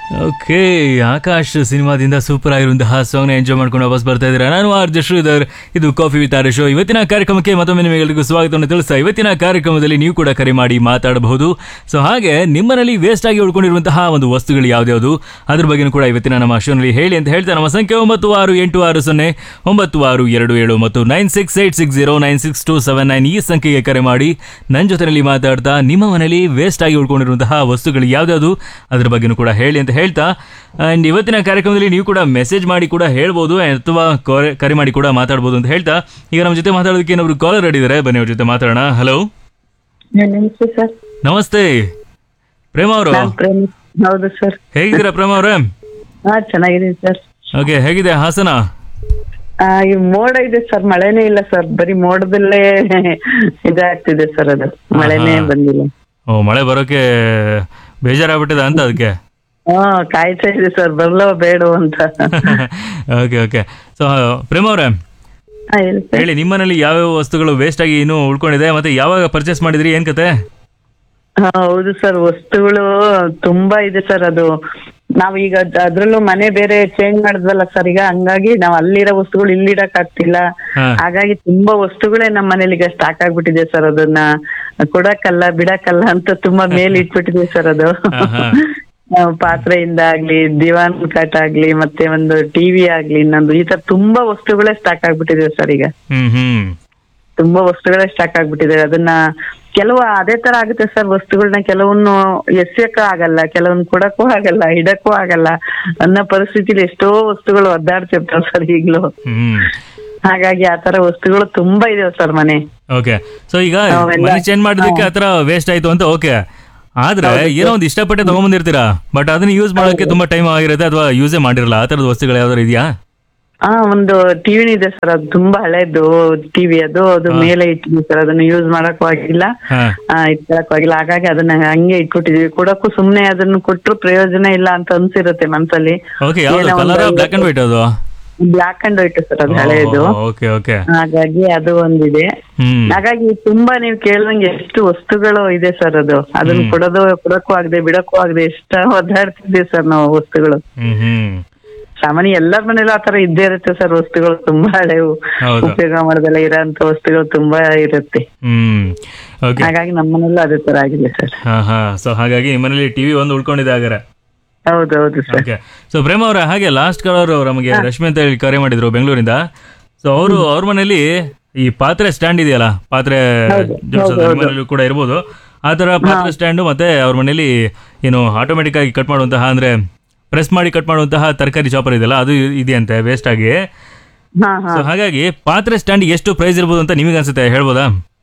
Okay Akash ಸಿನಿಮಾದಿಂದ super ಆಗಿರುವಂತಹ ಸಾಂಗ್ನ enjoy ಮಾಡ್ಕೊಂಡು ವಾಪಸ್ ಬರ್ತಾ ಇದ್ದೀರಾ ನಾನು ಆರ್ ಜೆ ಶ್ರೀಧರ್ ಇದು ಕಾಫಿ ವಿತ್ ಆರ್ ಶೋ ಇವತ್ತಿನ ಕಾರ್ಯಕ್ರಮಕ್ಕೆ ಮತ್ತೊಮ್ಮೆ ನಿಮಗೆಲ್ಲರಿಗೂ ಸ್ವಾಗತವನ್ನು ತಿಳಿಸ್ತಾ ಇವತ್ತಿನ ಕಾರ್ಯಕ್ರಮದಲ್ಲಿ ನೀವು ಕೂಡ ಕರೆ ಮಾಡಿ ಮಾತಾಡಬಹುದು ಸೊ ಹಾಗೆ ನಿಮ್ಮನಲ್ಲಿ ವೇಸ್ಟ್ ಆಗಿ ಉಳ್ಕೊಂಡಿರುವಂತಹ ಒಂದು ವಸ್ತುಗಳು ಯಾವ್ದ್ಯಾವುದು ಅದ್ರ ಬಗ್ಗೆನೂ ಕೂಡ ಇವತ್ತಿನ ನಮ್ಮ ಶೋನಲ್ಲಿ ಹೇಳಿ ಅಂತ ಹೇಳ್ತಾ ನಮ್ಮ ಸಂಖ್ಯೆ ಒಂಬತ್ತು ಆರು ಎಂಟು ಆರು ಸೊನ್ನೆ ಒಂಬತ್ತು ಆರು ಎರಡು ಏಳು ಮತ್ತು nine six eight six zero nine six two seven nine ಈ ಸಂಖ್ಯೆಗೆ ಕರೆ ಮಾಡಿ ನನ್ನ ಜೊತೆಯಲ್ಲಿ ಮಾತಾಡ್ತಾ ನಿಮ್ಮ ಮನೇಲಿ ವೇಸ್ಟ್ ಆಗಿ ಉಳ್ಕೊಂಡಿರುವಂತಹ ವಸ್ತುಗಳು ಯಾವ್ದಾವುದು ಅದ್ರ ಬಗ್ಗೆನೂ ಕೂಡ ಹೇಳಿ ಅಂತ ಹೇಳ್ತಾ ಅಂಡ್ ಇವತ್ತಿನ ಕಾರ್ಯಕ್ರಮದಲ್ಲಿ ನೀವು ಕೂಡ ಮೆಸೇಜ್ ಮಾಡಿ ಕೂಡ ಹೇಳ್ಬೋದು ಅಥವಾ ಕರೆ ಕರೆ ಮಾಡಿ ಕೂಡ ಮಾತಾಡ್ಬೋದು ಅಂತ ಹೇಳ್ತಾ ಈಗ ನಮ್ಮ ಜೊತೆ ಮಾತಾಡೋದಕ್ಕೆ ಇನ್ನೊಬ್ರು ಕಾಲರ್ ಇದ್ದಾರೆ ಬನ್ನಿ ಅವ್ರ ಜೊತೆ ಮಾತಾಡೋಣ ಹಲೋ ನಮಸ್ತೆ ಸರ್ ನಮಸ್ತೆ ಪ್ರೇಮ ಅವರು ನಾನ್ ಪ್ರೇಮ್ ಹೌದು ಸರ್ ಹೇಗಿದ್ದೀರಾ ಪ್ರೇಮ ಅವರೇ ಹಾ ಚೆನ್ನಾಗಿದೆ ಸರ್ ಓಕೆ ಹೇಗಿದೆ ಹಾಸನ ಆ, ಈ ಮೋಡ ಇದೆ ಸರ್ ಮಳೆನೇ ಇಲ್ಲ ಸರ್ ಬರೀ ಮೋಡದಲ್ಲೇ ಇದಾಗ್ತಿದೆ ಸರ್ ಅದು ಮಳೆನೇ ಆಹಾ. ಬಂದಿಲ್ಲ ಓ ಮಳೆ ಬರೋಕೆ ಬೇಜಾರಾಗ್ಬಿಟ್ಟಿದೆ ಅಂತ ಅದಕ್ಕೆ ಹಾ ಕಾಯ್ತಾ ಇದೆ ಸರ್ ಬರ್ಲೋ ಬೇಡೋ ಅಂತ ಓಕೆ ಓಕೆ ಸೊ ಪ್ರೇಮ ಅವರೇ ಹಾ, ಹೇಳಿ ಸರ್ ಹೇಳಿ ನಿಮ್ಮನೇಲಿ ಯಾವ್ಯಾವ ವಸ್ತುಗಳು ವೇಸ್ಟ್ ಆಗಿ ಇನ್ನೂ ಉಳ್ಕೊಂಡಿದೆ ಮತ್ತೆ ಯಾವಾಗ ಪರ್ಚೇಸ್ ಮಾಡಿದ್ರಿ ಏನ್ ಕತೆ ಹಾ, ಹೌದು ಸರ್ ವಸ್ತುಗಳು ತುಂಬಾ ಇದೆ ಸರ್ ಅದು ನಾವ್ ಈಗ ಅದ್- ಅದ್ರಲ್ಲೂ ಮನೆ ಬೇರೆ ಚೇಂಜ್ ಮಾಡಿದ್ವಲ್ಲ ಸರ್ ಈಗ ಹಂಗಾಗಿ ನಾವ್ ಅಲ್ಲಿರೋ ವಸ್ತುಗಳು ಇಲ್ಲಿ ಇಡಕ್ ಆಗ್ತಿಲ್ಲ ಹಾ. ಹಾಗಾಗಿ ತುಂಬಾ ವಸ್ತುಗಳೇ ನಮ್ಮ ಮನೇಲಿ ಈಗ ಸ್ಟಾಕ್ ಆಗ್ಬಿಟ್ಟಿದೆ ಸರ್ ಅದನ್ನ ಕೊಡಕ್ಕಲ್ಲ ಬಿಡಕ್ಕಲ್ಲ ಅಂತ ತುಂಬಾ ಮೇಲ್ ಇಟ್ಬಿಟ್ಟಿದೆ ಸರ್ ಅದು ಆಹಾ. ಆ, ಪಾತ್ರೆಯಿಂದ ಆಗ್ಲಿ ದಿವಾನ್ ಕಾಟ್ ಆಗ್ಲಿ ಮತ್ತೆ ಒಂದು ಟಿವಿ ಆಗ್ಲಿ ಇನ್ನೊಂದು ಈ ತರ ತುಂಬಾ ವಸ್ತುಗಳೇ ಸ್ಟಾಕ್ ಆಗ್ಬಿಟ್ಟಿದೆ ಸರ್ ಈಗ ಹ್ಮ್ ಹ್ಮ್ ತುಂಬಾ ವಸ್ತುಗಳೇ ಸ್ಟಾಕ್ ಆಗ್ಬಿಟ್ಟಿದೆ ಅದನ್ನ ಕೆಲವು ಅದೇ ತರ ಆಗುತ್ತೆ ಸರ್ ವಸ್ತುಗಳನ್ನ ಕೆಲವನ್ನು ಎಸೆಯಕ್ಕೂ ಆಗಲ್ಲ ಕೆಲವನ್ನ ಕೊಡಕ್ಕೂ ಆಗಲ್ಲ ಇಡಕ್ಕೂ ಆಗಲ್ಲ ಅನ್ನೋ ಪರಿಸ್ಥಿತಿಲಿ ಎಷ್ಟೋ ವಸ್ತುಗಳು ಒದ್ದಾಡ್ತಿರ್ತಾವ ಸರ್ ಈಗ್ಲೂ ಹ್ಮ್ ಹಾಗಾಗಿ ಆ ತರ ವಸ್ತುಗಳು ತುಂಬಾ ಇದಾವೆ ಸರ್ ಮನೆ ಓಕೆ ಸೊ ಈಗ ನಾವೆಲ್ಲ- ಮನೆ ಚೇಂಜ್ ಮಾಡಿದಕ್ಕೆ ಆತರ ವೇಸ್ಟ್ ಆಯ್ತು ಅಂತ ಓಕೆ ಆದ್ರೆ ಏನೋ ಒಂದು ಇಷ್ಟಪಟ್ಟೆ ತಗೊಂಬಂದಿರ್ತೀರಾ ಬಟ್ ಅದನ್ನ ಯೂಸ್ ಮಾಡೋಕೆ ತುಂಬಾ ಟೈಮ್ ಆಗಿರುತ್ತೆ ಅಥವಾ ಯೂಸೇ ಮಾಡಿರಲ್ಲ ಆ ತರದ ವಸ್ತುಗಳು ಯಾವ್ದಾರು ಇದೆಯಾ ಹಾ ಒಂದು ಟಿವಿ ಇದೆ ಸರ್ ಅದು ತುಂಬಾ ಹಳೇದು ಟಿವಿ ಅದು ಅದು ಮೇಲೆ ಇಟ್ಟಿದ್ವಿ ಸರ್ ಅದನ್ನ ಯೂಸ್ ಮಾಡಕ್ಕೂ ಆಗಿಲ್ಲ ಹಾ ಆ, ಇಟ್ಕೊಳಕ್ಕೂ ಆಗಿಲ್ಲ ಹಾಗಾಗಿ ಅದನ್ನ ಹಂಗೆ ಇಟ್ಬಿಟ್ಟಿದೀವಿ ಕೊಡಕ್ಕೂ ಸುಮ್ನೆ ಅದನ್ನ ಕೊಟ್ರು ಪ್ರಯೋಜನ ಇಲ್ಲ ಅಂತ ಅನ್ಸಿರುತ್ತೆ ಮನ್ಸಲ್ಲಿ ಓಕೆ ಯಾವ್ದು ಏನೋ ಕಲರ್ ಒಂದು ಬ್ಲಾಕ್ ಅಂಡ್ ವೈಟ್ ಅದು ಬ್ಲಾಕ್ ಅಂಡ್ ವೈಟ್ ಸರ್ ಅದು ಹಳೇದು ಓಕೆ ಓಕೆ ಹಾಗಾಗಿ ಅದು ಒಂದಿದೆ ಹ್ಮ್ ಹಾಗಾಗಿ ತುಂಬಾ ನೀವು ಕೇಳ್ದಂಗೆ ಎಷ್ಟು ವಸ್ತುಗಳು ಇದೆ ಸರ್ ಅದು ಅದನ್ನ ಕೊಡೋದು ಕೊಡಕ್ಕೂ ಆಗದೆ ಬಿಡಕ್ಕೂ ಆಗದೆ ಎಷ್ಟ ಒದ್ದಾಡ್ತಿದ್ವಿ ಸರ್ ನಾವು ವಸ್ತುಗಳು ಹ್ಮ್ ಹ್ಮ್ ಸಾಮಾನ್ಯ ಎಲ್ಲರ ಮನೇಲೂ ಆತರ ಇದ್ದೇ ಇರುತ್ತೆ ಸರ್ ವಸ್ತುಗಳು ತುಂಬಾ ಹಳೆವು ಹೌದು. ಉಪಯೋಗ ಮಾಡೋದೆಲ್ಲ ಇರೋಂತ ವಸ್ತುಗಳು ತುಂಬಾ ಇರುತ್ತೆ ಹ್ಮ್ ಓಕೆ ಹಾಗಾಗಿ ನಮ್ಮ ಮನೇಲೂ ಅದೇ ತರ ಆಗಿದೆ ಸರ್ ಹಾ ಹಾ ಸೊ ಹಾಗಾಗಿ ನಿಮ್ಮನೇಲಿ ಟಿವಿ ಒಂದು ಉಳ್ಕೊಂಡಿದೆ ಹಾಗಾರೆ ಹೌದೌದು ಸರ್ ಓಕೆ ಸೊ ಪ್ರೇಮ ಅವರ ಹಾಗೆ ಲಾಸ್ಟ್ ಕಾಲರ್ ನಮಗೆ ರಶ್ಮಿ ಅಂತ ಹೇಳಿ ಕರೆ ಮಾಡಿದ್ರು ಬೆಂಗಳೂರಿಂದ ಸೊ ಅವರು ಅವ್ರ ಮನೇಲಿ ಈ ಪಾತ್ರೆ ಸ್ಟ್ಯಾಂಡ್ ಇದೆಯಲ್ಲ ಪಾತ್ರೆ ಜೋಡ್ಸೋದು ನಿಮ್ಮ ಮನೇಲೂ ಕೂಡ ಇರ್ಬೋದು ಆ ತರ ಪಾತ್ರೆ ಸ್ಟ್ಯಾಂಡು ಮತ್ತೆ ಅವ್ರ ಮನೇಲಿ ಏನು ಆಟೋಮೆಟಿಕ್ ಆಗಿ ಕಟ್ ಮಾಡುವಂತಹ ಅಂದ್ರೆ ಪ್ರೆಸ್ ಮಾಡಿ ಕಟ್ ಮಾಡುವಂತಹ ತರಕಾರಿ ಚಾಪರ್ ಇದೆಯಲ್ಲ ಅದು ಇದೆಯಂತೆ ವೇಸ್ಟ್ ಆಗಿ ಹಾ ಹಾ ಸೊ ಹಾಗಾಗಿ ಪಾತ್ರೆ ಸ್ಟ್ಯಾಂಡ್ ಎಷ್ಟು ಪ್ರೈಸ್ ಇರ್ಬೋದು ಅಂತ ನಿಮಗೆ ಅನ್ಸುತ್ತೆ ಹೇಳ್ಬೋದಾ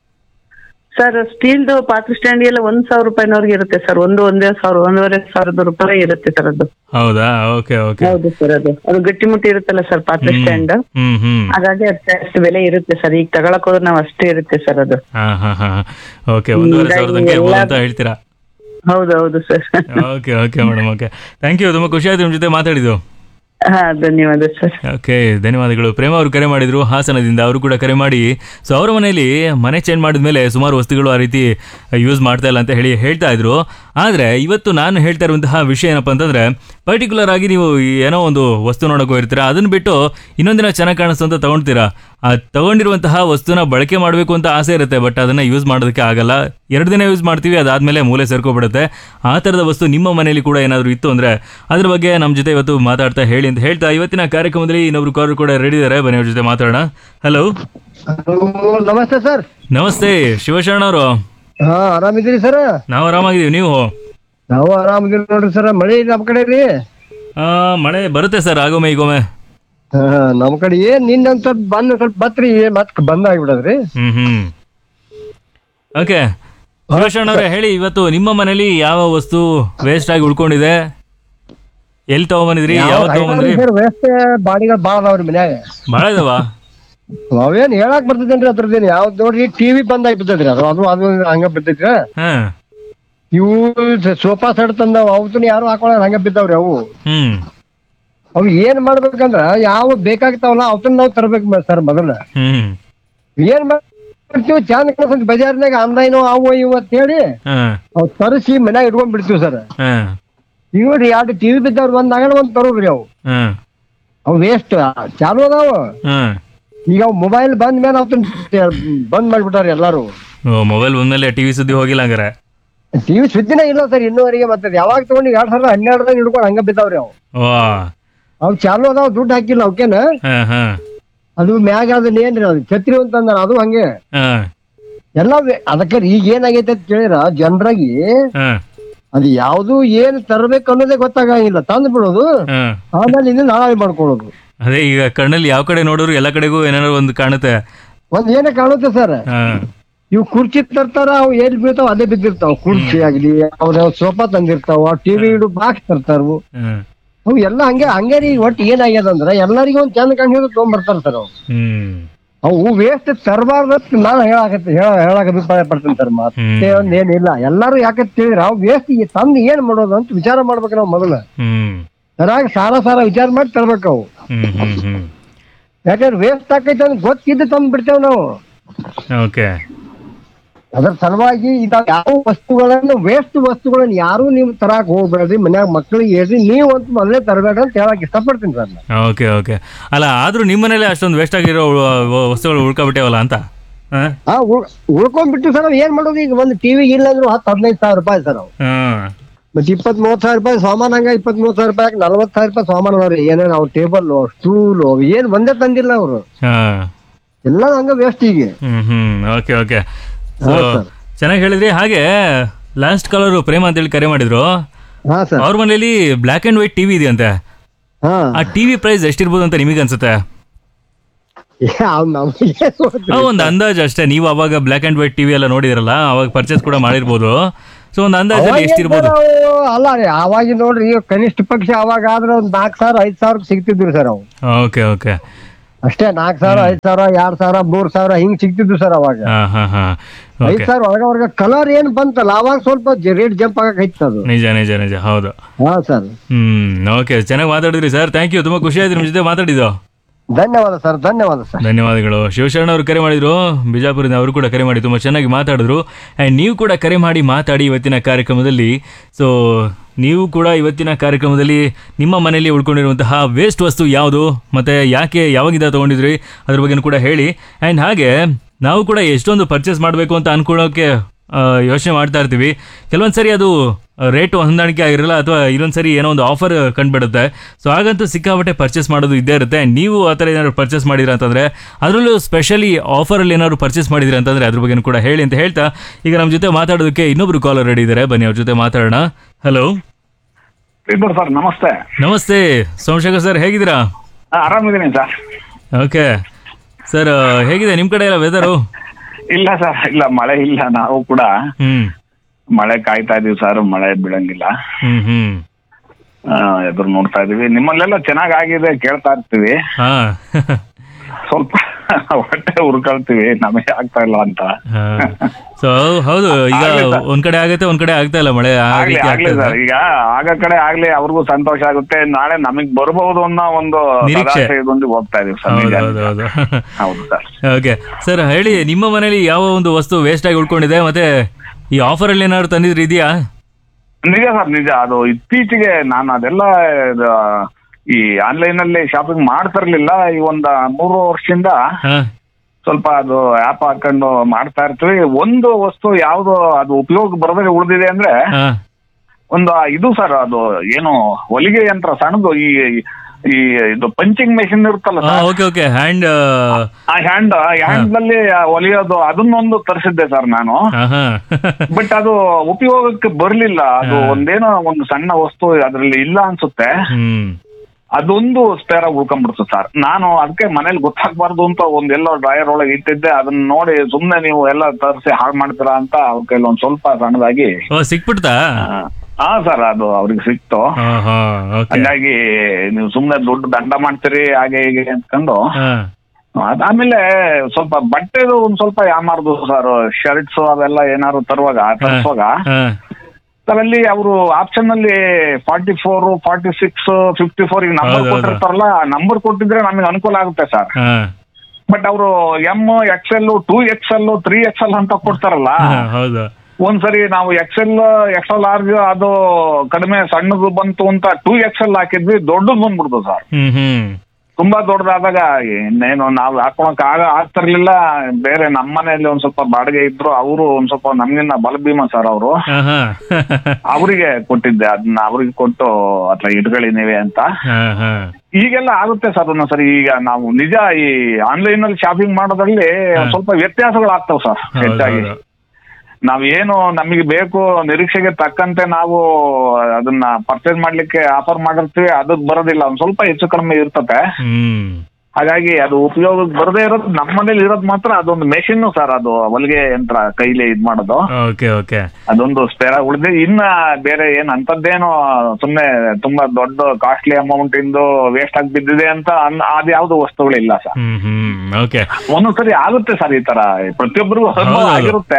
ಸರ್ ಸ್ಟೀಲ್ದು ಪಾತ್ರೆ ಸ್ಟ್ಯಾಂಡ್ ಎಲ್ಲ ಒಂದ್ ಸಾವಿರ ರೂಪಾಯಿನವರೆಗೆ ಇರುತ್ತೆ ಸರ್ ಒಂದು ಒಂದೇ ಸಾವಿರ ಒಂದೂವರೆ ಸಾವಿರದ ರೂಪಾಯಿ ಇರುತ್ತೆ ಸರ್ ಅದು ಹೌದಾ ಓಕೆ ಓಕೆ ಹೌದು ಸರ್ ಅದು ಅದು ಗಟ್ಟಿಮುಟ್ಟಿ ಇರುತ್ತಲ್ಲ ಸರ್ ಪಾತ್ರೆ ಸ್ಟ್ಯಾಂಡ್ ಹ್ಮ್ ಹ್ಮ್ ಹಾಗಾಗಿ ಅದಕ್ಕೆ ಅಷ್ಟು ಬೆಲೆ ಇರುತ್ತೆ ಸರ್ ಈಗ ತಗೊಳಕ್ ಹೋದ್ರೆ ನಾವು ಅಷ್ಟೇ ಇರುತ್ತೆ ಸರ್ ಅದು ಹಾ ಹಾ ಹಾ ಓಕೆ ಒಂದೂವರೆ ಹೀಗಾಗಿ ಸಾವಿರದಂಗೆ ಇರ್ಬೋದು ಎಲ್ಲ- ಅಂತ ಹೇಳ್ತೀರಾ ಹೌದು ಹೌದು sir okay okay madam okay thank you ತುಂಬ ಖುಷಿ ಆಯ್ತು ನಿಮ್ಮ ಜೊತೆ ಮಾತಾಡಿದ್ದು ಹಾ ಧನ್ಯವಾದ ಸರ್ ಓಕೆ ಧನ್ಯವಾದಗಳು ಪ್ರೇಮ ಅವರು ಕರೆ ಮಾಡಿದ್ರು ಹಾಸನದಿಂದ ಅವರು ಕೂಡ ಕರೆ ಮಾಡಿ ಸೊ ಅವರ ಮನೆಯಲ್ಲಿ ಮನೆ ಚೇಂಜ್ ಮಾಡಿದ್ಮೇಲೆ ಸುಮಾರು ವಸ್ತುಗಳು ಆ ರೀತಿ ಯೂಸ್ ಮಾಡ್ತಾ ಇಲ್ಲ ಅಂತ ಹೇಳಿ ಹೇಳ್ತಾ ಇದ್ರು ಆದರೆ ಇವತ್ತು ನಾನು ಹೇಳ್ತಾ ಇರುವಂತಹ ವಿಷಯ ಏನಪ್ಪ ಅಂತಂದ್ರೆ ಪರ್ಟಿಕ್ಯುಲರ್ ಆಗಿ ನೀವು ಏನೋ ಒಂದು ವಸ್ತು ನೋಡೋಕೆ ಹೋಗಿರ್ತೀರಾ ಅದನ್ನ ಬಿಟ್ಟು ಇನ್ನೊಂದಿನ ಚೆನ್ನಾಗಿ ಕಾಣಿಸ್ತು ಅಂತ ತಗೊಳ್ತೀರಾ ಆ ತಗೊಂಡಿರುವಂತಹ ವಸ್ತುನ ಬಳಕೆ ಮಾಡಬೇಕು ಅಂತ ಆಸೆ ಇರುತ್ತೆ ಬಟ್ ಅದನ್ನ ಯೂಸ್ ಮಾಡೋದಕ್ಕೆ ಆಗಲ್ಲ ಎರಡು ದಿನ ಯೂಸ್ ಮಾಡ್ತೀವಿ ಅದಾದ್ಮೇಲೆ ಮೂಲೆ ಸೇರ್ಕೊಬಿಡುತ್ತೆ ಆ ಥರದ ವಸ್ತು ನಿಮ್ಮ ಮನೆಯಲ್ಲಿ ಕೂಡ ಏನಾದರೂ ಇತ್ತು ಅಂದ್ರೆ ಅದ್ರ ಬಗ್ಗೆ ನಮ್ಮ ಜೊತೆ ಇವತ್ತು ಮಾತಾಡ್ತಾ ಹೇಳಿ ಅಂತ ಹೇಳ್ತಾ ಇವತ್ತಿನ ಕಾರ್ಯಕ್ರಮದಲ್ಲಿ ಇನ್ನೊಬ್ರು ಕಾರು ಕೂಡ ರೆಡಿ ಇದ್ದಾರೆ ಬನ್ನಿ ಅವ್ರ ಜೊತೆ ಮಾತಾಡೋಣ ಹಲೋ ಹಲೋ ನಮಸ್ತೆ ಸರ್ ನಮಸ್ತೆ ಶಿವಶರಣ ಅವರು ಹಾ ಆರಾಮಿದ್ದೀರಿ ಸರ್ ನಾವು ಆರಾಮಾಗಿದ್ದೀವಿ ನೀವು ನಾವು ಆರಾಮಿದ್ದೀರಿ ನೋಡ್ರಿ ಸರ್ ಮಳೆ ನಮ್ಮ ಕಡೆ ರೀ ಆ, ಮಳೆ ಬರುತ್ತೆ ಸರ್ ಆಗೊಮ್ಮೆ ಈಗೊಮ್ಮೆ ಹಾ ನಮ್ಮ ಕಡೆ ಏನ್ ನಿನ್ನ ಒಂದ್ ಸ್ವಲ್ಪ ಬಂದ್ ಸ್ವಲ್ಪ ಬತ್ರಿ ಮತ್ ಬಂದ್ ಆಗ್ಬಿಡದ್ರಿ ಹ್ಮ್ ಹ್ಮ್ ಓಕೆ ಶಿವಶರಣ ಅವರೇ ಹೇಳಿ ಇವತ್ತು ನಿಮ್ಮ ಮನೇಲಿ ಯಾವ ವಸ್ತು ವೇಸ್ಟ್ ಆಗಿ ಉಳ್ಕೊಂಡಿದೆ ಎಲ್ಲಿ ತಗೊಂಬಂದಿದ್ರಿ ಯಾವತ್ತು ತಗೊಂಬಂದ್ರಿ ಸರ್ ವ್ಯವಸ್ಥೆ ಬಾಡಿಗಳು ಭಾಳ ಅದಾವ್ರಿ ಮನ್ಯಾಗ ಭಾಳ ಇದಾವ ಅವೇನ್ ಹೇಳಕ್ ಬರ್ತದೇನ್ರಿ ಅದ್ರದ್ದೇನ್ ಯಾವ್ದು ನೋಡ್ರಿ ಟಿವಿ ಬಂದ್ ಆಗ್ಬಿಟ್ಟದ್ರಿ ಅದು ಅದು ಅದು ಹಂಗ ಬಿದ್ದೈತ್ರ ಹಾ ಇವು ಸೋಫಾ ಸೆಟ್ ತಂದಾವ ಅವತ್ತನ್ನ ಯಾರು ಹಾಕೊಳಲ್ಲ ಹಂಗ ಬಿದ್ದಾವ್ರಿ ಅವು ಹ್ಮ್ ಅವು ಏನ್ ಮಾಡ್ಬೇಕಂದ್ರ ಯಾವ ಬೇಕಾಗ್ತಾವಲ್ಲ ಅವತ್ತನ್ನ ನಾವ್ ತರ್ಬೇಕು ಸರ್ ಮೊದಲ ಹ್ಮ್ ಏನ್ ಮಾಡ್ತೀವಿ ಚಂದ ಕಾಣಿಸ್ತೈತಿ ಬಜಾರ್ನಾಗ ಆನ್ಲೈನ್ ಅವು ಇವು ಅಂತ ಹೇಳಿ ಹಾ ಅವ್ ತರಿಸಿ ಮನ್ಯಾಗ ಇಟ್ಕೊಂಡ್ ಬಿಡ್ತೀವಿ ಸರ್ ಹಾ ಈಗ ನೋಡ್ರಿ ಎರಡು ಟಿವಿ ಬಿದ್ದವ್ರು ಒಂದ್ ಆಗಣ ಒಂದ್ ತರೋದ್ರಿ ಅವು ಹ್ಮ್ ಅವು ವೇಸ್ಟ್ ಚಾಲು ಅದಾವ ಹ್ಮ್ ಈಗ ಅವ್ ಮೊಬೈಲ್ ಬಂದ್ ಮೇಲೆ ಅವತ್ತನ್ನ ಬಂದ್ ಮಾಡ್ಬಿಟ್ಟಾರ ಎಲ್ಲಾರು ಓ ಮೊಬೈಲ್ ಬಂದ್ಮೇಲೆ ಟಿವಿ ಸುದ್ದಿ ಹೋಗಿಲ್ಲ ಹಂಗಾರೆ ಟಿವಿ ಸುದ್ದಿನೇ ಇಲ್ಲ ಸರ್ ಇನ್ನೂವರೆಗೆ ಮತ್ತೆ ಯಾವಾಗ ತಗೊಂಡು ಎರಡ್ ಸಾವಿರದ ಹನ್ನೆರಡರಾಗ ಹಿಡ್ಕೊಂಡು ಹಂಗ ಬಿದ್ದಾವ್ರಿ ಅವು ಓ ಅವ್ ಚಾಲು ಅದಾವ ದುಡ್ಡು ಹಾಕಿಲ್ಲ ಅವಕ್ಕೇನ ಹಾ ಹಾ ಅದು ಮ್ಯಾಗ ಅದನ್ನ ಏನ್ರಿ ಅದು ಛತ್ರಿ ಅಂತಂದ್ರ ಅದು ಹಂಗೆ ಹಾ ಎಲ್ಲ ವೇ- ಅದಕ್ಕೆ ಈಗ ಏನಾಗೈತೆ ಅಂತ ಕೇಳಿರ ಜನರಾಗಿ ಹಾ ಅದು ಯಾವ್ದು ಏನ್ ತರಬೇಕು ಅನ್ನೋದೇ ಗೊತ್ತಾಗಂಗಿಲ್ಲ ತಂದು ಬಿಡೋದು ಹಾ ಆಮೇಲೆ ಇದನ್ನ ಹಾಳಾಗಿ ಮಾಡ್ಕೊಳ್ಳೋದು ಅದೇ ಈಗ ಕಣ್ಣಲ್ಲಿ ಯಾವ ಕಡೆ ನೋಡಿದ್ರು ಎಲ್ಲ ಕಡೆಗೂ ಏನಾದ್ರು ಒಂದು ಕಾಣುತ್ತೆ ಒಂದ್ ಏನೇ ಕಾಣುತ್ತೆ ಸರ್ ಹಾ ಇವ್ ಕುರ್ಚಿ ತರ್ತಾರ ಅವು ಎಲ್ಲಿ ಬೀಳ್ತಾವ ಅದೇ ಬಿದ್ದಿರ್ತಾವ ಕುರ್ಚಿ ಆಗ್ಲಿ ಅವ್ರ ಸೋಫಾ ತಂದಿರ್ತಾವ ಟಿವಿ ಇಡು ಬಾಕ್ಸ್ ತರ್ತಾರ ಹ್ಮ್ ಅವು ಎಲ್ಲ ಹಂಗೆ ಹಂಗೆ ರೀ ಒಟ್ಟು ಏನಾಗ್ಯದ ಅಂದ್ರ ಎಲ್ಲರಿಗೂ ಒಂದ್ ಚಂದ ಕಾಣಿಸಿದ್ರೆ ತೊಗೊಂಬರ್ತಾರ ಸರ್ ಅವು ಹ್ಮ್ ಅವು ವೇಸ್ಟ್ ತರಬಾರ್ದತ್ ನಾನು ಹೇಳಾಕತ್ತಿ ಹೇಳ ಹೇಳಕ್ ಅಭಿಪ್ರಾಯ ಪಡ್ತೀನಿ ಸರ್ ಮತ್ತೆ ಒಂದ್ ಏನಿಲ್ಲ ಎಲ್ಲಾರು ಯಾಕಂತ ಹೇಳಿದ್ರ ಅವು ವೇಸ್ಟ್ ತಂದು ಏನ್ ಮಾಡೋದು ಅಂತ ವಿಚಾರ ಮಾಡ್ಬೇಕು ನಾವು ಮೊದಲ ಹ್ಮ್ ಸರಾಗಿ ಸಾರ ಸಾರ ವಿಚಾರ ಮಾಡಿ ತರ್ಬೇಕು ಅವು ಹ್ಮ್ ಹ್ಮ್ ಹ್ಮ್ ಯಾಕಂದ್ರೆ ವೇಸ್ಟ್ ಆಕೈತೆ ಅಂತ ಗೊತ್ತಿದ್ದು ತಂದು ಬಿಡ್ತೇವೆ ನಾವು ಓಕೆ ಅದ್ರ ಸಲುವಾಗಿ ಇದ ಯಾವ ವಸ್ತುಗಳನ್ನು ವೇಸ್ಟ್ ವಸ್ತುಗಳನ್ನ ಯಾರು ನೀವು ತರಾಕ್ ಹೋಗ್ಬೇಡ್ರಿ ಮನ್ಯಾಗ ಮಕ್ಳಿಗೆ ಹೇಳ್ರಿ ನೀವು ಅಂತ ಮೊದಲೇ ತರಬೇಡ ಅಂತ ಹೇಳಕ್ ಇಷ್ಟಪಡ್ತೀನಿ ಸರ್ ನಾನು ಓಕೆ ಓಕೆ ಅಲ್ಲ ಆದ್ರೂ ನಿಮ್ಮ ಮನೇಲಿ ಅಷ್ಟೊಂದು ವೇಸ್ಟ್ ಆಗಿರೋ ಉ- ವಸ್ತುಗಳು ಉಳ್ಕೊಬಿಟ್ಟೇವಲ್ಲ ಅಂತ ಹಾ ಆ ಉಳ್- ಉಳ್ಕೊಂಡ್ಬಿಟ್ಟು ಸರ್ ನಾವ್ ಏನ್ ಮಾಡೋದು ಈಗ ಒಂದು ಟಿವಿ ಇಲ್ಲ ಅಂದ್ರು ಹತ್ತು ಹದಿನೈದು ಸಾವಿರ ರೂಪಾಯಿ ಸರ್ ಅವು ಹ್ಮ್ ಮತ್ತೆ ಇಪ್ಪತ್ ಮೂವತ್ ಸಾವಿರ ರೂಪಾಯಿ ಸಾಮಾನ್ ಹಂಗ ಇಪ್ಪತ್ ಮೂವತ್ ಸಾವಿರ ರೂಪಾಯಿ ನಲ್ವತ್ ಸಾವಿರ ರೂಪಾಯಿ ಸಾಮಾನ್ ಅದಾವ್ರಿ ಏನೇನ್ ಅವ್ರ ಟೇಬಲ್ ಸ್ಟೂಲ್ ಏನ್ ಒಂದೇ ತಂದಿಲ್ಲ ಅವ್ರು ಹಾ ಎಲ್ಲ ಹಂಗ ವೇಸ್ಟ್ ಈಗ hmm hmm okay okay so ಹಾ, ಸರ್. ಚೆನ್ನಾಗಿ ಹೇಳಿದ್ರಿ ಹಾಗೆ ಲಾಸ್ಟ್ ಕಾಲರು ಪ್ರೇಮ ಅಂತೇಳಿ ಕರೆ ಮಾಡಿದ್ರು ಹಾ ಸರ್ ಅವ್ರ ಮನೇಲಿ ಬ್ಲ್ಯಾಕ್ ಅಂಡ್ ವೈಟ್ ಟಿವಿ ಇದೆಯಂತೆ ಹಾ ಆ ಟಿವಿ ಪ್ರೈಸ್ ಎಷ್ಟಿರ್ಬೋದು ಅಂತ ನಿಮಗೆ ಅನ್ಸುತ್ತೆ ಅವ್ ನಮ್ಗೆ ಗೊತ್ತು. ಆ, ಒಂದು ಅಂದಾಜು ಅಷ್ಟೇ ನೀವು ಅವಾಗ ಬ್ಲ್ಯಾಕ್ ಅಂಡ್ ವೈಟ್ ಟಿವಿ ಎಲ್ಲ ನೋಡಿದಿರಲ್ಲ ಅವಾಗ ಪರ್ಚೇಸ್ ಕೂಡ ಮಾಡಿರ್ಬೋದು ಸೊ ಒಂದು ಅಂದಾಜಲ್ಲಿ ಅವಾಗ ಎಷ್ಟಿರ್ಬೋದು ಏನ್ ಸರ್ ಅವು? ಅಲ್ಲ ರೀ ಅವಾಗ ನೋಡ್ರಿ ಕನಿಷ್ಠ ಪಕ್ಷ ಅವಾಗ ಆದ್ರೆ ಒಂದ್ ನಾಲ್ಕ್ ಸಾವಿರ ಐದ್ ಸಾವಿರ ಸಿಗ್ತಿದ್ವಿ ಸರ್ ಅವು ಓಕೆ ಓಕೆ ಅಷ್ಟೇ ನಾಲ್ಕ್ ಸಾವಿರ ಐದ್ ಸಾವಿರ ಎರಡ್ ಸಾವಿರ ಮೂರ್ ಸಾವಿರ ಹಿಂಗ್ ಸಿಗ್ತಿದ್ವು ಸರ್ ಅವಾಗ ಹಾ ಹಾ ಹಾ ಐದ್ ಓಕೆ ಸಾವಿರ ಒಳಗ ಒಳಗ ಕಲರ್ ಏನ್ ಬಂತಲ್ಲ ಅವಾಗ ಸ್ವಲ್ಪ ರೇಟ್ ಜಂಪ್ ಆಗಕ್ ಐತದು ನಿಜ ನಿಜ ನಿಜ ಹೌದು ಹಾ ಸರ್ ಹ್ಮ್ ಓಕೆ ಚೆನ್ನಾಗಿ ಮಾತಾಡಿದ್ರಿ ಸರ್ ಥ್ಯಾಂಕ್ ಯು ತುಂಬಾ ಖುಷಿ ಆಯ್ತು ನಿಮ್ಮ ಜೊತೆ ಮಾತಾಡಿದ್ದು ಧನ್ಯವಾದ ಸರ್ ಧನ್ಯವಾದ ಸರ್ ಧನ್ಯವಾದಗಳು ಶಿವಶರಣ ಅವರು ಕರೆ ಮಾಡಿದ್ರು ಬಿಜಾಪುರದಿಂದ ಅವರು ಕೂಡ ಕರೆ ಮಾಡಿ ತುಂಬ ಚೆನ್ನಾಗಿ ಮಾತಾಡಿದ್ರು ಆ್ಯಂಡ್ ನೀವು ಕೂಡ ಕರೆ ಮಾಡಿ ಮಾತಾಡಿ ಇವತ್ತಿನ ಕಾರ್ಯಕ್ರಮದಲ್ಲಿ ಸೊ ನೀವು ಕೂಡ ಇವತ್ತಿನ ಕಾರ್ಯಕ್ರಮದಲ್ಲಿ ನಿಮ್ಮ ಮನೆಯಲ್ಲಿ ಉಳ್ಕೊಂಡಿರುವಂತಹ ವೇಸ್ಟ್ ವಸ್ತು ಯಾವುದು ಮತ್ತು ಯಾಕೆ ಯಾವಾಗಿಂದ ತೊಗೊಂಡಿದ್ರಿ ಅದ್ರ ಬಗ್ಗೆ ಕೂಡ ಹೇಳಿ ಆ್ಯಂಡ್ ಹಾಗೆ ನಾವು ಕೂಡ ಎಷ್ಟೊಂದು ಪರ್ಚೇಸ್ ಮಾಡಬೇಕು ಅಂತ ಅನ್ಕೊಳ್ಳೋಕೆ ಯೋಚನೆ ಮಾಡ್ತಾ ಇರ್ತೀವಿ ಕೆಲವೊಂದು ಸರಿ ಅದು ರೇಟು ಹೊಂದಾಣಿಕೆ ಆಗಿರಲ್ಲ ಅಥವಾ ಇನ್ನೊಂದು ಸರಿ ಏನೋ ಒಂದು ಆಫರ್ ಕಂಡುಬಿಡುತ್ತೆ ಸೊ ಹಾಗಂತೂ ಸಿಕ್ಕಾಪಟ್ಟೆ ಪರ್ಚೇಸ್ ಮಾಡೋದು ಇದ್ದೇ ಇರುತ್ತೆ ನೀವು ಆ ಥರ ಏನಾದ್ರು ಪರ್ಚೇಸ್ ಮಾಡಿದ್ರ ಅಂತಂದರೆ ಅದರಲ್ಲೂ ಸ್ಪೆಷಲಿ ಆಫರಲ್ಲಿ ಏನಾದ್ರು ಪರ್ಚೇಸ್ ಮಾಡಿದ್ರಿ ಅಂತಂದರೆ ಅದ್ರ ಬಗ್ಗೆ ಕೂಡ ಹೇಳಿ ಅಂತ ಹೇಳ್ತಾ ಈಗ ನಮ್ಮ ಜೊತೆ ಮಾತಾಡೋದಕ್ಕೆ ಇನ್ನೊಬ್ರು ಕಾಲರ್ ರೆಡಿ ಇದ್ದಾರೆ ಬನ್ನಿ ಅವ್ರ ಜೊತೆ ಮಾತಾಡೋಣ ಹಲೋ ಇಬ್ಬರು ಸರ್ ನಮಸ್ತೆ ನಮಸ್ತೆ ಸೋಮಶೇಖರ್ ಸರ್ ಹೇಗಿದ್ದೀರಾ ಆ, ಆರಾಮಿದ್ದೀನಿ ಸರ್ ಓಕೆ ಸರ್ ಹೇಗಿದೆ ನಿಮ್ಮ ಕಡೆ ಎಲ್ಲ ವೆದರು ಇಲ್ಲ ಸರ್ ಇಲ್ಲ ಮಳೆ ಇಲ್ಲ ನಾವು ಕೂಡ ಹ್ಞೂ ಮಳೆ ಕಾಯ್ತಾ ಇದೀವಿ ಸರ್ ಮಳೆ ಬೀಳಂಗಿಲ್ಲ ಹ್ಞೂ ಹ್ಞೂ ಆ, ಎದುರು ನೋಡ್ತಾ ಇದೀವಿ ನಿಮ್ಮಲ್ಲೆಲ್ಲ ಚೆನ್ನಾಗ್ ಆಗಿದೆ ಕೇಳ್ತಾ ಇರ್ತೀವಿ ಹಾಂ ಸ್ವಲ್ಪ ಹೊಟ್ಟೆ ಹುರ್ಕೊಳ್ತೀವಿ ನಮಗೆ ಆಗ್ತಾ ಇಲ್ಲ ಅಂತ ಸೊ ಹೌದು ಈಗ ಆಗ್ಲಿ sir. ಒಂದ್ ಕಡೆ ಆಗತ್ತೆ ಒಂದ್ ಕಡೆ ಆಗ್ತಾ ಇಲ್ಲ ಮಳೆ ಆ ಆಗ್ಲಿ ರೀತಿ ಆಗ್ಲಿ ಆಗ್ತಾ ಸರ್ ಇದೆ. ಈಗ ಆಗ ಕಡೆ ಆಗ್ಲಿ ಅವ್ರಿಗೂ ಸಂತೋಷ ಆಗುತ್ತೆ ನಾಳೆ ನಮಗ್ ಬರ್ಬಹುದು ಅನ್ನೋ ಒಂದು ನಿರೀಕ್ಷೆ. ಸದಾಶಯದೊಂದಿಗೆ ಹೋಗ್ತಾ ಇದೀವಿ ಸರ್ ಹೌದು ನಿಜ, ಹೌದು ನಿಜ. ಹೌದು ಹೌದು ಸರ್ ಓಕೆ ಸರ್ ಹೇಳಿ ನಿಮ್ಮ ಮನೇಲಿ ಯಾವ ಒಂದು ವಸ್ತು ವೇಸ್ಟ್ ಆಗಿ ಉಳ್ಕೊಂಡಿದೆ ಮತ್ತೆ ಈ ಆಫರ್ ಅಲ್ಲಿ ಏನಾದ್ರು ತಂದಿದ್ರೆ ಇದೆಯಾ ನಿಜ ಸರ್ ನಿಜ ಅದು ಇತ್ತೀಚೆಗೆ ನಾನು ಅದೆಲ್ಲ ಇದು, ಈ ಆನ್ಲೈನ್ ಅಲ್ಲಿ ಶಾಪಿಂಗ್ ಮಾಡ್ತಿರ್ಲಿಲ್ಲ ಈ ಒಂದ್ ಮೂರು ವರ್ಷದಿಂದ ಹಾ ಸ್ವಲ್ಪ ಅದು ಆಪ್ ಹಾಕೊಂಡು ಮಾಡ್ತಾ ಇರ್ತೀವಿ ಒಂದು ವಸ್ತು ಯಾವ್ದು ಅದು ಉಪಯೋಗ ಬರದೇ ಉಳಿದಿದೆ ಅಂದ್ರೆ ಹಾ ಒಂದು ಇದು ಸರ್ ಅದು ಏನು ಹೊಲಿಗೆ ಯಂತ್ರ ಸಣ್ಣದು ಈ ಈ ಇದು ಪಂಚಿಂಗ್ ಮೆಷಿನ್ ಇರುತ್ತಲ್ಲ ಹಾ ಸರ್ ಓಕೆ ಓಕೆ ಹ್ಯಾಂಡ್ ಆ ಹ್ಯಾಂಡ್ ಹ್ಯಾಂಡ್ ಅಲ್ಲಿ ಹೊಲಿಯೋದು ಅದನ್ನೊಂದು ತರಿಸಿದ್ದೆ ಸರ್ ನಾನು ಹಾ ಹಾ ಬಟ್ ಅದು ಉಪಯೋಗಕ್ಕೆ ಬರ್ಲಿಲ್ಲ ಅದು ಹಾ. ಒಂದೇನೋ ಒಂದು ಸಣ್ಣ ವಸ್ತು ಅದ್ರಲ್ಲಿ ಇಲ್ಲ ಅನ್ಸುತ್ತೆ ಹ್ಮ್ ಅದೊಂದು ಸ್ಪೇರ್ ಆಗಿ ಉಳ್ಕೊಂಡ್ಬಿಡ್ತು ಸರ್ ನಾನು ಅದಕ್ಕೆ ಮನೇಲಿ ಗೊತ್ತಾಗ್ಬಾರ್ದು ಅಂತ ಒಂದೆಲ್ಲೋ ಡ್ರಾಯರ್ ಒಳಗೆ ಇಟ್ಟಿದ್ದೆ ಅದನ್ನ ನೋಡಿ ಸುಮ್ನೆ ನೀವು ಎಲ್ಲ ತರಿಸಿ ಹಾಳು ಮಾಡ್ತೀರಾ ಅಂತ ಅವ್ರ ಕೈಲಿ ಒಂದ್ ಸ್ವಲ್ಪ ಸಣ್ಣದಾಗಿ ಓ ಸಿಕ್ಬಿಡ್ತಾ ಆ, ಹಾ ಸರ್ ಅದು ಅವ್ರಿಗೆ ಸಿಕ್ತು ಹಾ ಹಾ ಓಕೆ ಹಂಗಾಗಿ ನೀವು ಸುಮ್ನೆ ದುಡ್ಡು ದಂಡ ಮಾಡ್ತೀರಿ ಹಾಗೆ ಹೀಗೆ ಅಂದ್ಕೊಂಡು ಹಾ ಅದ್ ಆಮೇಲೆ ಸ್ವಲ್ಪ ಬಟ್ಟೆದು ಒಂದ್ ಸ್ವಲ್ಪ ಯಾಮಾರ್ದು ಸರ್ ಶರ್ಟ್ಸ್ ಅವೆಲ್ಲ ಏನಾದ್ರು ತರುವಾಗ ತರಿಸುವಾಗ ಹಾ ಅದರಲ್ಲಿ ಅವರು ಆಪ್ಷನ್ ಅಲ್ಲಿ forty four forty six fifty four ಈಗ ನಂಬರ್ ಹೌದು, ಹೌದು. ಕೊಟ್ಟಿರ್ತಾರಲ್ಲ ಆ ನಂಬರ್ ಕೊಟ್ಟಿದ್ರೆ ನಮಗೆ ಅನುಕೂಲ ಆಗುತ್ತೆ ಸರ್ ಹಾ ಬಟ್ ಅವರು M X L two X L three X L ಅಂತ ಕೊಡ್ತಾರಲ್ಲ ಹಾ, ಹೌದು ಒಂದ್ಸರಿ ನಾವು ಎಕ್ಸೆಲ್ ಎಕ್ಸೆಲ್ ಲಾರ್ಜ್ ಅದು ಕಡಿಮೆ ಸಣ್ಣದು ಬಂತು ಅಂತ ಟೂ ಎಕ್ಸೆಲ್ ಹಾಕಿದ್ವಿ ದೊಡ್ಡದು ಬಂದ್ಬಿಡ್ತು ಸರ್ ಹ್ಮ್ ಹ್ಮ್ ತುಂಬಾ ದೊಡ್ಡದಾದಾಗ ಇನ್ನೇನು ನಾವು ಹಾಕೊಳಕ್ ಆಗ ಆಗ್ತಿರ್ಲಿಲ್ಲ ಬೇರೆ ನಮ್ಮ ಮನೆಯಲ್ಲಿ ಒಂದ್ ಸ್ವಲ್ಪ ಬಾಡಿಗೆ ಇದ್ರು ಅವರು ಒಂದ್ ಸ್ವಲ್ಪ ನಮ್ಗಿನ್ನ ಬಲಭೀಮ ಸರ್ ಅವರು ಹಾ ಹಾ ಅವರಿಗೆ ಕೊಟ್ಟಿದ್ದೆ ಅದನ್ನ ಅವ್ರಿಗೆ ಕೊಟ್ಟು ಅಥವಾ ಇಟ್ಕೊಳ್ಳಿ ನೀವೇ ಅಂತ ಹಾ ಹಾ ಈಗೆಲ್ಲ ಆಗುತ್ತೆ ಸರ್ ಒಂದೊಂದ್ಸರಿ ಈಗ ನಾವು ನಿಜ ಈ ಆನ್ಲೈನ್ ಅಲ್ಲಿ ಶಾಪಿಂಗ್ ಮಾಡೋದ್ರಲ್ಲಿ ಒಂದ್ ಸ್ವಲ್ಪ ವ್ಯತ್ಯಾಸಗಳು ಆಗ್ತಾವ ಸರ್ ಹೌದು, ಹೆಚ್ಚಾಗಿ ಹೌದು. ನಾವೇನು ನಮಗೆ ಬೇಕು ನಿರೀಕ್ಷೆಗೆ ತಕ್ಕಂತೆ ನಾವು ಅದನ್ನ ಪರ್ಚೇಸ್ ಮಾಡ್ಲಿಕ್ಕೆ ಆಫರ್ ಮಾಡಿರ್ತೀವಿ ಅದಕ್ ಬರೋದಿಲ್ಲ ಒಂದ್ ಸ್ವಲ್ಪ ಹೆಚ್ಚು ಕಡಿಮೆ ಇರ್ತತೆ ಹ್ಮ್ ಹಾಗಾಗಿ ಅದು ಉಪಯೋಗಕ್ಕೆ ಬರದೇ ಇರೋದು ನಮ್ಮ ಮನೇಲಿ ಇರೋದು ಮಾತ್ರ ಅದೊಂದು ಮೆಷಿನ್ ಸರ್ ಅದು ಹೊಲಿಗೆ ಯಂತ್ರ ಕೈಲಿ ಇದ್ ಮಾಡೋದು ಓಕೆ ಓಕೆ ಅದೊಂದು ಸ್ಪೇರ್ ಉಳಿದ ಇನ್ನ ಬೇರೆ ಏನ್ ಅಂತದ್ದೇನು ಸುಮ್ನೆ ತುಂಬಾ ದೊಡ್ಡ ಕಾಸ್ಟ್ಲಿ ಅಮೌಂಟ್ ಇಂದು ವೇಸ್ಟ್ ಆಗಿ ಬಿದ್ದಿದೆ ಅಂತ ಅನ್- ಅದ್ಯಾವ್ದು ವಸ್ತುಗಳಿಲ್ಲ ಸರ್ ಹ್ಮ್ ಹ್ಮ್ ಓಕೆ ಒಂದೊಂದ್ಸರಿ ಆಗುತ್ತೆ ಸರ್ ಈ ತರ ಪ್ರತಿಯೊಬ್ಬರಿಗೂ ಅನುಭವ ಹೌದು. ಆಗಿರುತ್ತೆ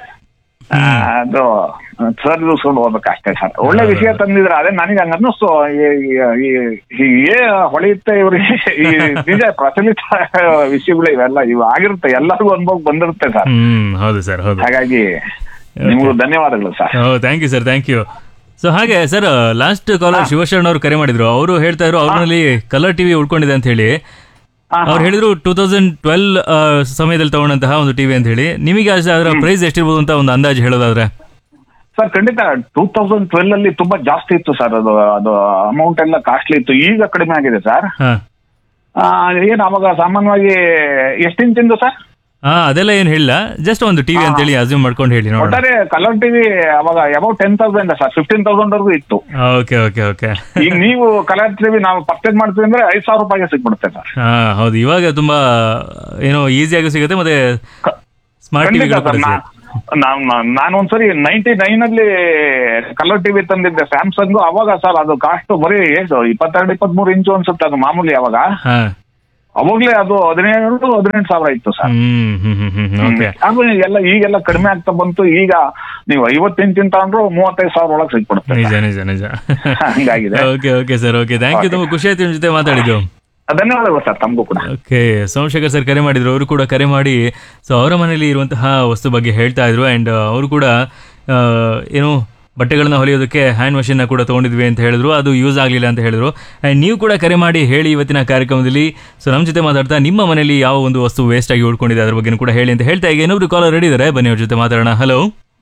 ಆ, ಅದು ಸರಿದೂಸ್ಕೊಂಡು ಹೋಗ್ಬೇಕಷ್ಟೇ ಸರ್ ಒಳ್ಳೆ ವಿಷಯ ತಂದಿದ್ರೆ ಅದೇ ನನಗೆ ಹಂಗ ಅನ್ನಿಸ್ತು ಈ- ಈ- ಈ- ಏ ಹೊಳೆಯುತ್ತೆ ಇವ್ರಿಗೆ ಈ ನಿಜ ಪ್ರಚಲಿತ ವಿಷಯಗಳು ಇವೆಲ್ಲ ಇವು ಆಗಿರುತ್ತೆ ಎಲ್ಲರಿಗೂ ಅನುಭವ ಬಂದಿರುತ್ತೆ ಸರ್ ಹ್ಮ್ ಹೌದು ಸರ್ ಹೌದು ಹಾಗಾಗಿ ನಿಮಗೂ ಧನ್ಯವಾದಗಳು sir oh thank you sir thank you so ಹಾಗೆ ಸರ್ ಲಾಸ್ಟ್ ಕಾಲರ್ ಶಿವಶರಣ್ ಅವರು ಕರೆ ಮಾಡಿದ್ರು ಅವರು ಹೇಳ್ತಾ ಇದ್ರು ಅವ್ರಲ್ಲಿ ಕಲರ್ ಟಿವಿ ಉಳ್ಕೊಂಡಿದೆ ಅಂತ ಹೇಳಿ ಹಾ, ಅವ್ರು ಹೇಳಿದ್ರು ಟೂ ತೌಸಂಡ್ ಟ್ವೆಲ್ ಸಮಯದಲ್ಲಿ ತಗೊಂಡಂತಹ ಒಂದು ಟಿವಿ ಅಂತ ಹೇಳಿ ನಿಮಗೆ ಅಷ್ಟೇ ಅದರ ಪ್ರೈಸ್ ಎಷ್ಟಿರ್ಬೋದು ಅಂತ ಒಂದು ಅಂದಾಜು ಹೇಳೋದಾದ್ರೆ ಸರ್ ಖಂಡಿತ ಟೂ ತೌಸಂಡ್ ಟ್ವೆಲ್ ಅಲ್ಲಿ ತುಂಬಾ ಜಾಸ್ತಿ ಇತ್ತು ಸರ್ ಅದು ಅದು ಅಮೌಂಟ್ ಎಲ್ಲ ಕಾಸ್ಟ್ಲಿ ಇತ್ತು ಈಗ ಕಡಿಮೆ ಆಗಿದೆ ಸರ್ ಹಾ ಆ, ಏನ್ ಅವಾಗ ಸಾಮಾನ್ಯವಾಗಿ ಎಷ್ಟು ಇಂಚಿಂದು ಸರ್ ಹಾ ಅದೆಲ್ಲ ಏನ್ ಹೇಳಿಲ್ಲ ಜಸ್ಟ್ ಒಂದು ಟಿವಿ ಅಂತ ಹೇಳಿ ಅಸ್ಯೂಮ್ ಮಾಡ್ಕೊಂಡು ಹೇಳಿ ನೋಡೋಣ ಒಟ್ಟಾರೆ ಕಲರ್ ಟಿವಿ ಅವಾಗ about ten thousand sir fifteen thousand ವರ್ಗೂ ಇತ್ತು ಓಕೆ ಓಕೆ ಓಕೆ ಈಗ ನೀವು ಕಲರ್ ಟಿವಿ ನಾವು ಪರ್ಚೇಸ್ ಮಾಡ್ತೀವಿ ಅಂದ್ರೆ ಐದ್ ಸಾವಿರ ರೂಪಾಯಿಗೆ ಸಿಕ್ಬಿಡುತ್ತೆ ಸರ್ ಹಾ ಹೌದು ಇವಾಗ ತುಂಬಾ ಏನೋ ಈಸಿಯಾಗಿ ಸಿಗುತ್ತೆ ಮತ್ತೆ ಸ್ಮಾರ್ಟ್ ಟಿವಿ ಖಂಡಿತ ಸರ್ ನಾನು ನಾನು ಒಂದ್ಸರಿ ನೈನ್ಟಿ ನೈನ್ ಅಲ್ಲಿ ಕಲರ್ ಟಿವಿ ತಂದಿದ್ದೆ ಸ್ಯಾಮ್ಸಂಗ್ ಅವಾಗ ಸರ್ ಅದು ಕಾಸ್ಟ್ ಬರೀ ಎಷ್ಟು ಇಪ್ಪತ್ತೆರಡು ಇಪ್ಪತ್ಮೂರು ಇಂಚು ಅನ್ಸುತ್ತೆ ಅದು ಮಾಮೂಲಿ ಅವಾಗ ಹಾ ಅವಾಗ್ಲೇ ಅದು ಹದಿನೇಳು ಹದಿನೆಂಟು ಸಾವಿರ ಇತ್ತು ಸರ್ ಹ್ಮ್ ಹ್ಮ್ ಹ್ಮ್ ಹ್ಮ್ ಓಕೆ ಅದು ಎಲ್ಲ ಈಗೆಲ್ಲ ಕಡಿಮೆ ಆಗ್ತಾ ಬಂತು ಈಗ ನೀವು ಐವತ್ತು ಇಂಚಿನ ತಗೊಂಡ್ರು ಮೂವತ್ತೈದು ಸಾವಿರ ಒಳಗೆ ಸಿಕ್ಬಿಡುತ್ತೆ ನಿಜ ನಿಜ ನಿಜ ಹಂಗಾಗಿದೆ okay okay sir okay thank you ತುಂಬಾ ಖುಷಿ ಆಯ್ತು ನಿಮ್ ಜೊತೆ ಮಾತಾಡಿದ್ದು ಧನ್ಯವಾದಗಳು ಸರ್ ತಮಗೂ ಕೂಡ ಓಕೆ ಸೋಮಶೇಖರ್ ಸರ್ ಕರೆ ಮಾಡಿದ್ರು ಅವರು ಕೂಡ ಕರೆ ಮಾಡಿ ಸೊ ಅವರ ಮನೆಯಲ್ಲಿ ಇರುವಂತಹ ವಸ್ತು ಬಗ್ಗೆ ಹೇಳ್ತಾ ಇದ್ರು ಆ್ಯಂಡ್ ಅವರು ಕೂಡ ಆ, ಏನು ಬಟ್ಟೆಗಳನ್ನ ಹೊಲಿಯೋದಕ್ಕೆ ಹ್ಯಾಂಡ್ ಮಷಿನ್ನ ಕೂಡ ತೊಗೊಂಡಿದ್ವಿ ಅಂತ ಹೇಳಿದ್ರು ಅದು ಯೂಸ್ ಆಗಲಿಲ್ಲ ಅಂತ ಹೇಳಿದ್ರು ಆ್ಯಂಡ್ ನೀವು ಕೂಡ ಕರೆ ಮಾಡಿ ಹೇಳಿ ಇವತ್ತಿನ ಕಾರ್ಯಕ್ರಮದಲ್ಲಿ ಸೊ ನಮ್ಮ ಜೊತೆ ಮಾತಾಡ್ತಾ ನಿಮ್ಮ ಮನೆಯಲ್ಲಿ ಯಾವ ಒಂದು ವಸ್ತು ವೇಸ್ಟ್ ಆಗಿ ಉಳ್ಕೊಂಡಿದೆ ಅದ್ರ ಬಗ್ಗೆ ಕೂಡ ಹೇಳಿ ಅಂತ ಹೇಳ್ತಾ ಈಗ ಇನ್ನೊಬ್ರು ಕಾಲರ್ ರೆಡಿ ಇದ್ದಾರೆ ಬನ್ನಿ ಅವ್ರ ಜೊತೆ ಮಾತಾಡೋಣ ಹಲೋ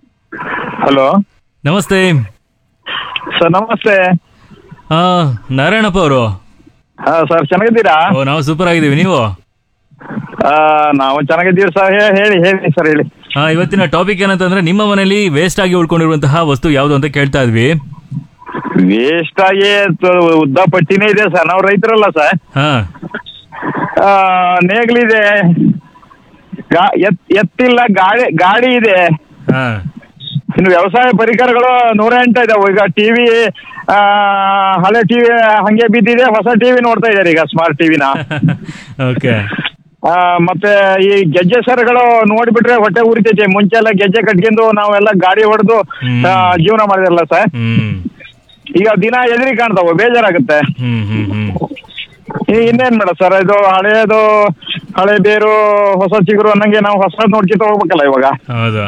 ಹಲೋ ನಮಸ್ತೆ ಸರ್ ನಮಸ್ತೆ ಆ, ನಾರಾಯಣಪ್ಪ ಅವರು ಹಾ ಸರ್ ಚೆನ್ನಾಗಿದ್ದೀರಾ ಓ ನಾವು ಸೂಪರ್ ಆಗಿದ್ದೀವಿ ನೀವು ಆ, ನಾವು ಚೆನ್ನಾಗಿದ್ದೀವಿ ಸರ್ ಹೇ- ಹೇಳಿ ಹೇಳಿ ಸರ್ ಹೇಳಿ ಆ, ಇವತ್ತಿನ ಟಾಪಿಕ್ ಏನಂತಂದ್ರೆ ನಿಮ್ಮ ಮನೆಯಲ್ಲಿ ವೇಸ್ಟ್ ಆಗಿ ಉಳ್ಕೊಂಡಿರುವಂತಹ ವಸ್ತು ಯಾವುದು ಅಂತ ಕೇಳ್ತಾ ಇದ್ವಿ ವೇಸ್ಟ್ ಆಗಿ ತ- ಉದ್ದ ಪಟ್ಟಿನೇ ಇದೆ ಸರ್ ನಾವು ರೈತರಲ್ಲ ಸರ್ ಹಾ ಆ, ನೇಗಿಲಿದೆ ಗಾ- ಎತ್- ಎತ್ತಿಲ್ಲ ಗಾಡಿ ಗಾಡಿ ಇದೆ ಹಾ ಇನ್ನು ವ್ಯವಸಾಯ ಪರಿಕರಗಳು ನೂರ ಎಂಟು ಇದಾವೆ ಈಗ ಟಿವಿ ಹಳೆ ಟಿವಿ ಹಂಗೆ ಬಿದ್ದಿದೆ ಹೊಸ ಟಿವಿ ನೋಡ್ತಾ ಇದ್ದಾರೆ ಈಗ ಸ್ಮಾರ್ಟ್ ಟಿವಿನ ಓಕೆ ಮತ್ತೆ ಈ ಗೆಜ್ಜೆ ಸರಗಳು ನೋಡಿಬಿಟ್ರೆ ಹೊಟ್ಟೆ ಉರಿತೈತೆ ಮುಂಚೆ ಎಲ್ಲ ಗೆಜ್ಜೆ ಕಟ್ಕೊಂಡು ನಾವೆಲ್ಲ ಗಾಡಿ ಹೊಡೆದು ಹ್ಮ್. ಜೀವನ ಮಾಡಿದ್ರಲ್ಲ ಸರ್ ಹ್ಮ್ ಈಗ ದಿನ ಎದುರಿ ಕಾಣ್ತಾವೆ ಬೇಜಾರಾಗುತ್ತೆ ಹ್ಮ್ ಹ್ಮ್ ಹ್ಮ್ ಈ ಇನ್ನೇನ್ ಮೇಡ ಸರ್ ಇದು ಹಳೆಯದು ಹಳೆ ಬೇರು ಹೊಸ ಚಿಗುರು ಅನ್ನಂಗೆ ನಾವು ಹೊಸ ನೋಡ್ಕಿತ ಹೋಗ್ಬೇಕಲ್ಲ ಇವಾಗ ಹೌದು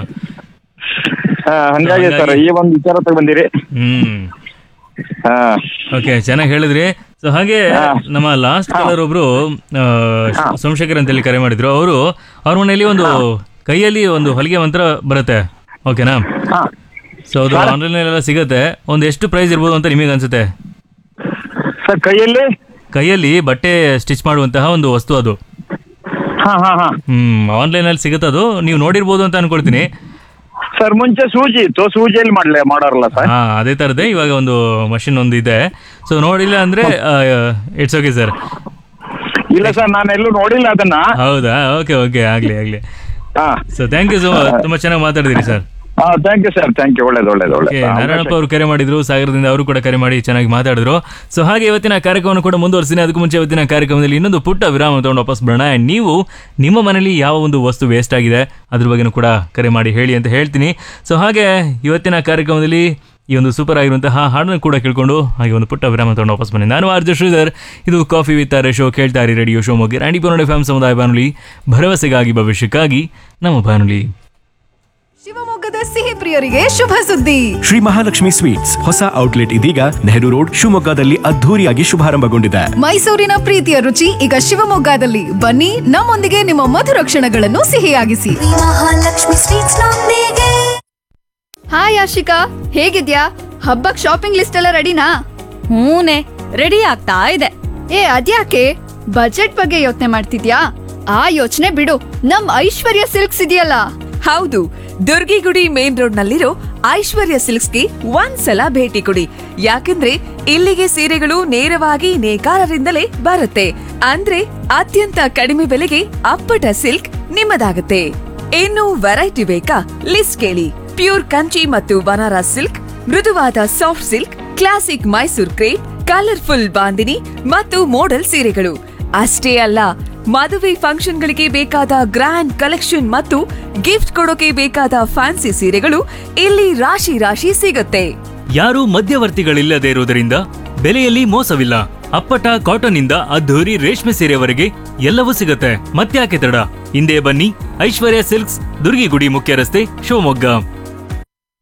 ಹಾ, ಹಂಗಾಗಿ ಸರ್ ಈ ಒಂದು ವಿಚಾರ ತಗೊಂಡಿರಿ ಹ್ಮ್ ಹಾ ಓಕೆ ಚೆನ್ನಾಗಿ ಹೇಳಿದ್ರಿ ಸೊ ಹಾಗೆ ನಮ್ಮ ಲಾಸ್ಟ್ ಕಾಲರ್ ಒಬ್ರು ಆ, ಶ- ಸೋಮಶೇಖರ್ ಅಂತೇಳಿ ಕರೆ ಮಾಡಿದ್ರು ಅವರು ಅವ್ರ ಮನೆಯಲ್ಲಿ ಒಂದು ಕೈಯಲ್ಲಿ ಒಂದು ಹೊಲಿಗೆ ಮಂತ್ರ ಬರುತ್ತೆ ಓಕೆನಾ ಹಾ ಸೊ ಅದು ಆನ್ಲೈನ್ ಎಲ್ಲ ಸಿಗುತ್ತೆ ಒಂದು ಎಷ್ಟು ಪ್ರೈಸ್ ಇರ್ಬೋದು ಅಂತ ನಿಮಗೆ ಅನ್ಸುತ್ತೆ ಸರ್ ಕೈಯಲ್ಲಿ ಕೈಯಲ್ಲಿ ಬಟ್ಟೆ ಸ್ಟಿಚ್ ಮಾಡುವಂತಹ ಒಂದು ವಸ್ತು ಅದು ಹಾ ಹಾ ಹಾ ಹ್ಮ್ ಆನ್ಲೈನ್ ಅಲ್ಲಿ ಸಿಗುತ್ತೆ ಅದು ನೀವು ನೋಡಿರ್ಬೋದು ಅಂತ ಅನ್ಕೊಳ್ತೀನಿ ಸರ್ ಮುಂಚೆ ಸೂಜಿ ಇತ್ತು ಸೂಜಿಯಲ್ಲಿ ಮಾಡ್ಲೆ ಮಾಡೋರಲ್ಲ ಸರ್ ಹಾ ಅದೇ ತರದೇ ಇವಾಗ ಒಂದು ಮಷಿನ್ ಒಂದು ಇದೆ ಸೊ ನೋಡಿಲ್ಲ ಅಂದ್ರೆ ಇಟ್ಸ್ ಓಕೆ ಸರ್ ಇಲ್ಲ ಸರ್ ನಾನು ಎಲ್ಲೂ ನೋಡಿಲ್ಲ ಅದನ್ನ ಹೌದಾ ಓಕೆ ಓಕೆ ಆಗ್ಲಿ ಆಗ್ಲಿ ಹಾ ಸೊ ಥ್ಯಾಂಕ್ ಯು ಸೊ ತುಂಬಾ ಚೆನ್ನಾಗಿ ಮಾತಾಡಿದ್ರಿ ಸರ್ ಹಾ thank you sir thank you ಒಳ್ಳೇದು ಒಳ್ಳೇದು ಓಕೆ ಒಳ್ಳೇದು ನಾರಾಯಣಪ್ಪ ಅವರು ಕರೆ ಮಾಡಿದ್ರು ಸಾಗರದಿಂದ ಅವರು ಕೂಡ ಕರೆ ಮಾಡಿ ಚೆನ್ನಾಗಿ ಮಾತಾಡಿದ್ರು ಸೊ ಹಾಗೆ ಇವತ್ತಿನ ಕಾರ್ಯಕ್ರಮವನ್ನು ಕೂಡ ಮುಂದುವರಿಸಿನಿ ಅದಕ್ಕೂ ಮುಂಚೆ ಇವತ್ತಿನ ಕಾರ್ಯಕ್ರಮದಲ್ಲಿ ಇನ್ನೊಂದು ಪುಟ್ಟ ವಿರಾಮ ತಗೊಂಡು ವಾಪಸ್ ಬರೋಣ And ನೀವು ನಿಮ್ಮ ಮನೇಲಿ ಯಾವ ಒಂದು ವಸ್ತು ವೇಸ್ಟ್ ಆಗಿದೆ ಅದ್ರ ಬಗ್ಗೆನೂ ಕೂಡ ಕರೆ ಮಾಡಿ ಹೇಳಿ ಅಂತ ಹೇಳ್ತೀನಿ ಸೊ ಹಾಗೆ ಇವತ್ತಿನ ಕಾರ್ಯಕ್ರಮದಲ್ಲಿ ಈ ಒಂದು ಸೂಪರ್ ಆಗಿರುವಂತಹ ಹಾಡನ್ನು ಕೂಡ ಕೇಳ್ಕೊಂಡು ಹಾಗೆ ಒಂದು ಪುಟ್ಟ ವಿರಾಮ ತಗೊಂಡು ವಾಪಸ್ ಬನ್ನಿ ನಾನು ಆರ್ಜ ಶ್ರೀಧರ್ ಇದು ಕಾಫಿ ವಿತ್ ಆರ್ ಶೋ ಕೇಳ್ತಾ ಇರಿ ರೇಡಿಯೋ ಶೋ ಮುಗಿ ರಾಣಿ ಪುನಡೆ ಫ್ಯಾಮ್ ಸಮುದಾಯ ಬಾನುಲಿ ಭರವಸೆಗಾಗಿ ಭವಿಷ್ಯಕ್ಕಾಗಿ ನಮ್ಮ ಬಾನುಲಿ ಶಿವಮೊಗ್ಗದ ಸಿಹಿ ಪ್ರಿಯರಿಗೆ ಶುಭ ಸುದ್ದಿ ಶ್ರೀ ಮಹಾಲಕ್ಷ್ಮಿ ಸ್ವೀಟ್ಸ್ ಹೊಸ ಔಟ್ಲೆಟ್ ಇದೀಗ ನೆಹರು ರೋಡ್ ಶಿವಮೊಗ್ಗದಲ್ಲಿ ಅದ್ಧೂರಿಯಾಗಿ ಶುಭಾರಂಭಗೊಂಡಿದೆ ಮೈಸೂರಿನ ಪ್ರೀತಿಯ ರುಚಿ ಈಗ ಶಿವಮೊಗ್ಗದಲ್ಲಿ ಬನ್ನಿ ನಮ್ಮೊಂದಿಗೆ ನಿಮ್ಮ ಮಧುರ ಕ್ಷಣಗಳನ್ನು ಸಿಹಿಯಾಗಿಸಿ ಮಹಾಲಕ್ಷ್ಮಿ ಸ್ವೀಟ್ಸ್ ನೊಂದಿಗೆ ಹಾಯ್ ಆಶಿಕಾ ಹೇಗಿದ್ಯಾ ಹಬ್ಬಕ್ ಶಾಪಿಂಗ್ ಲಿಸ್ಟ್ ಎಲ್ಲ ರೆಡಿನಾ ಹೂನೆ ರೆಡಿ ಆಗ್ತಾ ಇದೆ ಏ ಅದ್ಯಾಕೆ ಬಜೆಟ್ ಬಗ್ಗೆ ಯೋಚನೆ ಮಾಡ್ತಿದ್ಯಾ ಆ ಯೋಚನೆ ಬಿಡು ನಮ್ ಐಶ್ವರ್ಯ ಸಿಲ್ಕ್ಸ್ ಇದೆಯಲ್ಲ ಹೌದು ದುರ್ಗಿಗುಡಿ ಮೇನ್ ರೋಡ್ ನಲ್ಲಿರೋ ಐಶ್ವರ್ಯ ಸಿಲ್ಕ್ಸ್ಗೆ ಒಂದ್ಸಲ ಭೇಟಿ ಕೊಡಿ ಯಾಕಂದ್ರೆ ಇಲ್ಲಿಗೆ ಸೀರೆಗಳು ನೇರವಾಗಿ ನೇಕಾರರಿಂದಲೇ ಬರುತ್ತೆ ಅಂದ್ರೆ ಅತ್ಯಂತ ಕಡಿಮೆ ಬೆಲೆಗೆ ಅಪ್ಪಟ ಸಿಲ್ಕ್ ನಿಮ್ಮದಾಗುತ್ತೆ ಇನ್ನು ವೆರೈಟಿ ಬೇಕಾ ಲಿಸ್ಟ್ ಕೇಳಿ ಪ್ಯೂರ್ ಕಂಚಿ ಮತ್ತು ಬನಾರಸ್ ಸಿಲ್ಕ್ ಮೃದುವಾದ soft silk classic Mysore crepe colourful bandhani ಮತ್ತು ಮೋಡಲ್ ಸೀರೆಗಳು ಅಷ್ಟೇ ಅಲ್ಲ ಮದುವೆ ಫಂಕ್ಷನ್ಗಳಿಗೆ ಬೇಕಾದ ಗ್ರ್ಯಾಂಡ್ ಕಲೆಕ್ಷನ್ ಮತ್ತು ಗಿಫ್ಟ್ ಕೊಡೋಕೆ ಬೇಕಾದ ಫ್ಯಾನ್ಸಿ ಸೀರೆಗಳು ಇಲ್ಲಿ ರಾಶಿ ರಾಶಿ ಸಿಗುತ್ತೆ ಯಾರೂ ಮಧ್ಯವರ್ತಿಗಳಿಲ್ಲದೆ ಇರುವುದರಿಂದ ಬೆಲೆಯಲ್ಲಿ ಮೋಸವಿಲ್ಲ ಅಪ್ಪಟ ಕಾಟನ್ ಇಂದ ಅದ್ಧೂರಿ ರೇಷ್ಮೆ ಸೀರೆವರೆಗೆ ಎಲ್ಲವೂ ಸಿಗುತ್ತೆ ಮತ್ತ್ಯಾಕೆ ತಡ ಹಿಂದೆ ಬನ್ನಿ ಐಶ್ವರ್ಯ ಸಿಲ್ಕ್ಸ್ ದುರ್ಗಿಗುಡಿ ಮುಖ್ಯ ರಸ್ತೆ ಶಿವಮೊಗ್ಗ